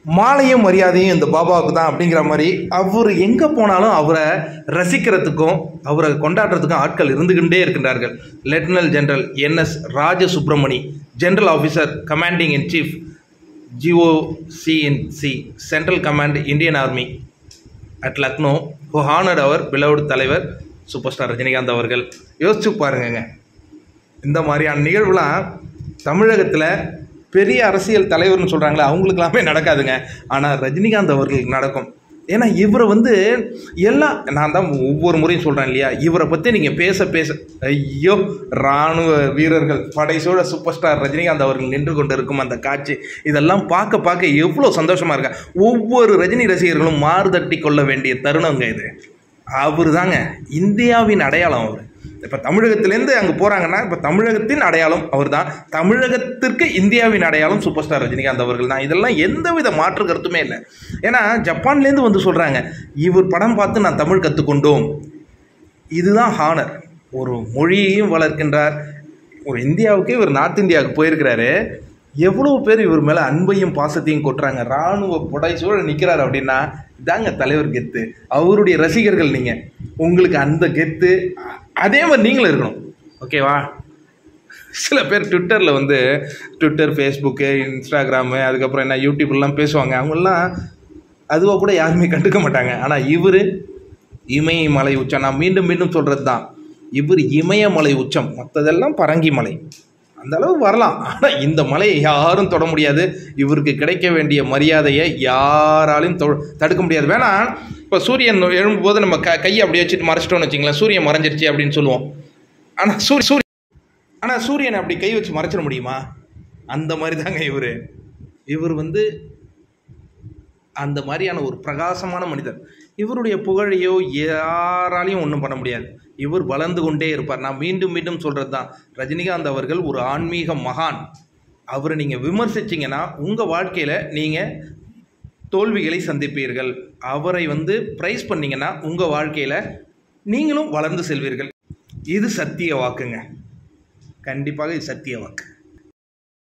மாலையும் மரியாதையும் இந்த பாபாவுக்கு தான் அப்படிங்கிற மாதிரி அவர் எங்கே போனாலும் அவரை ரசிக்கிறதுக்கும் அவரை கொண்டாடுறதுக்கும் ஆட்கள் இருந்துகிட்டே இருக்கின்றார்கள் lieutenant general N S Rajasubramani general officer commanding in chief GOC in C central command Indian army at Lucknow who honoured அவர் பிலவுட் தலைவர் சூப்பர் ஸ்டார் ரஜினிகாந்த் அவர்கள் யோசிச்சு பாருங்கங்க இந்த மாதிரியான நிகழ்வுலாம் தமிழகத்தில் பெரிய அரசியல் தலைவர்னு சொல்கிறாங்களே அவங்களுக்கெல்லாமே நடக்காதுங்க ஆனால் ரஜினிகாந்த் அவர்களுக்கு நடக்கும் ஏன்னா இவரை வந்து எல்லாம் நான் தான் ஒவ்வொரு முறையும் சொல்கிறேன் இல்லையா இவரை பற்றி நீங்கள் பேச பேச ஐயோ இராணுவ வீரர்கள் படைசோட சூப்பர் ஸ்டார் ரஜினிகாந்த் அவர்கள் நின்று கொண்டு இருக்கும் அந்த காட்சி இதெல்லாம் பார்க்க பார்க்க எவ்வளோ சந்தோஷமாக இருக்கா ஒவ்வொரு ரஜினி ரசிகர்களும் மாறுதட்டி கொள்ள வேண்டிய தருணங்க இது அவர் தாங்க இந்தியாவின் அடையாளம் அவர் இப்போ தமிழகத்திலேருந்து அங்கே போகிறாங்கன்னா இப்போ தமிழகத்தின் அடையாளம் அவர் தான் தமிழகத்திற்கு இந்தியாவின் அடையாளம் சூப்பர் ஸ்டார் ரஜினிகாந்த் அவர்கள் தான் இதெல்லாம் எந்தவித மாற்று கருத்துமே இல்லை ஏன்னா ஜப்பான்லேருந்து வந்து சொல்கிறாங்க இவர் படம் பார்த்து நான் தமிழ் கற்றுக்கொண்டோம் இதுதான் ஹானர் ஒரு மொழியையும் வளர்க்கின்றார் ஒரு இந்தியாவுக்கே இவர் நார்த் இந்தியாவுக்கு போயிருக்கிறாரு எவ்வளோ பேர் இவர் மேலே அன்பையும் பாசத்தையும் கொட்டுறாங்க இராணுவ புடைசூழ நிற்கிறார் அப்படின்னா இதாங்க தலைவர் கெத்து அவருடைய ரசிகர்கள் நீங்கள் உங்களுக்கு அந்த கெத்து அதே மாதிரி நீங்களும் இருக்கணும் ஓகேவா சில பேர் ட்விட்டரில் வந்து ட்விட்டர் ஃபேஸ்புக்கு இன்ஸ்டாகிராமு அதுக்கப்புறம் என்ன யூடியூப்லாம் பேசுவாங்க அவங்கெல்லாம் அதுவாக கூட யாருமே கண்டுக்க மாட்டாங்க ஆனால் இவர் இமயமலை உச்சம் நான் மீண்டும் மீண்டும் சொல்கிறது தான் இவர் இமயமலை உச்சம் மற்றதெல்லாம் பரங்கி மலை அந்த அளவு வரலாம் ஆனால் இந்த மலையை யாரும் தொட முடியாது இவருக்கு கிடைக்க வேண்டிய மரியாதையை யாராலையும் தொ தடுக்க முடியாது வேணா இப்போ சூரியன் எழும்பும்போது நம்ம க கையை அப்படியே வச்சுட்டு மறைச்சிட்டோம்னு வச்சுங்களேன் சூரியன் மறைஞ்சிருச்சு அப்படின்னு சொல்லுவோம் ஆனால் சூரிய சூரிய ஆனால் சூரியனை அப்படி கை வச்சு மறைச்சிட முடியுமா அந்த மாதிரி தாங்க இவர் இவர் வந்து அந்த மாதிரியான ஒரு பிரகாசமான மனிதர் இவருடைய புகழையோ யாராலையும் ஒன்றும் பண்ண முடியாது இவர் வளர்ந்து கொண்டே இருப்பார் நான் மீண்டும் மீண்டும் சொல்கிறது தான் ரஜினிகாந்த் அவர்கள் ஒரு ஆன்மீக மகான் அவரை நீங்கள் விமர்சிச்சிங்கன்னா உங்கள் வாழ்க்கையில் நீங்கள் தோல்விகளை சந்திப்பீர்கள் அவரை வந்து ப்ரைஸ் பண்ணீங்கன்னா உங்கள் வாழ்க்கையில் நீங்களும் வளர்ந்து செல்வீர்கள் இது சத்திய வாக்குங்க கண்டிப்பாக இது சத்திய வாக்கு